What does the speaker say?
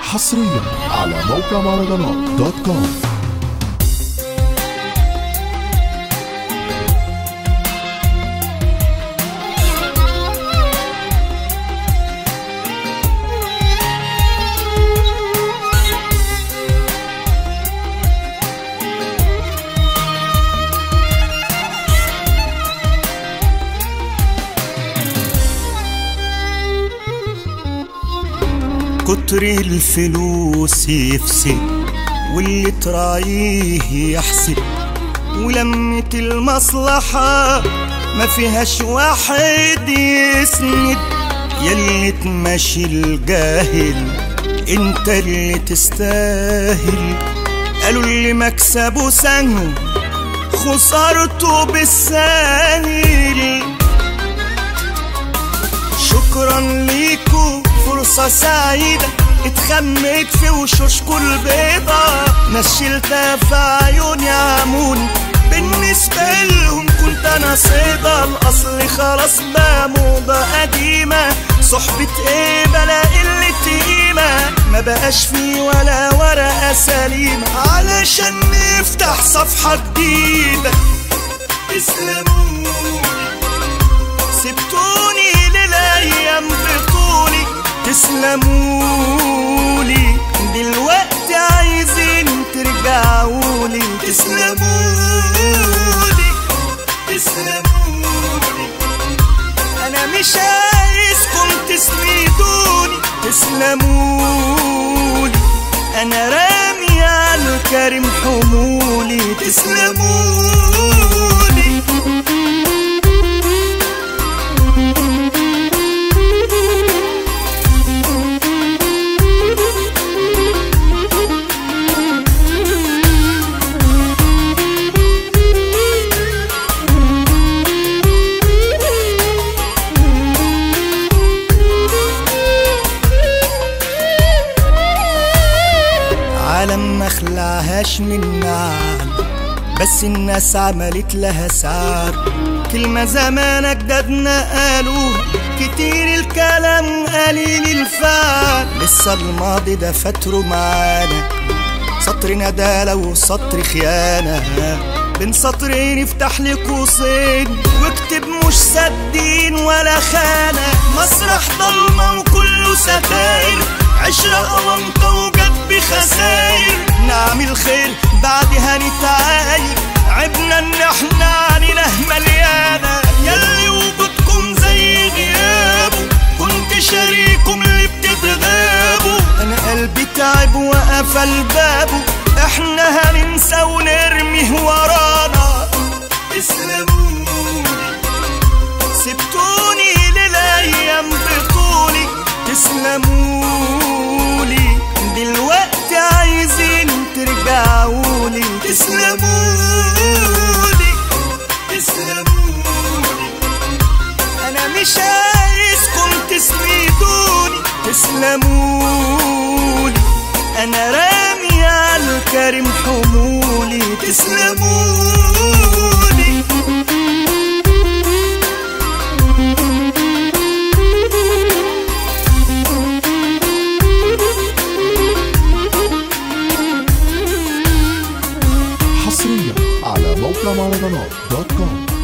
حصريا على موقع مهرجانات دوت كوم كتر الفلوس يفسد واللي تراعيه يحسد ولمة المصلحة ما فيهاش واحد يسند يلي تمشي الجاهل انت اللي تستاهل قالوا اللي مكسبه سهل خسارته بالسهل شكرا ليكو فرصة سعيدة اتخمت في وشوشكو البيضة ناس شلتها في عيوني عمون بالنسبة لهم كنت انا صيدة الاصل خلاص بقى موضة قديمة صحبة ايه بلا قلة قيمة ما بقاش في ولا ورقة سليمة علشان نفتح صفحة جديدة اسلموني سبتوني للايام بطولي تسلمولي دلوقتي عايزين ترجعولي تسلمولي تسلمولي انا مش عايزكم تسندوني تسلمولي انا رامي على الكريم حمولي تسلمولي عالم ما خلعهاش من نعم بس الناس عملت لها سعر كلمة زمان أجدادنا قالوها كتير الكلام قليل الفعل لسه الماضي ده فاتره معانا سطر ندالة وسطر خيانة بين سطرين افتح لي قوسين واكتب مش سدين ولا خانة مسرح ضلمة وكله ستاير عشرة أونطة وجت بخساير نعمل خير بعدها نتعاير عبنا ان احنا علينا مليانة يلي وجودكم زي غيابه كنت شريكم اللي بتتغابوا انا قلبي تعب وقفل بابه احنا هننسى ونرميه ورانا اسلموني سبتوني للايام بطولي تسلمولي دلوقتي عايزين ترجعولي تسلمولي تسلمولي انا مش عايزكم تسندوني تسلمولي انا رامي على الكريم حمولي تسلمولي حصريا على موقع مهرجانات دوت كوم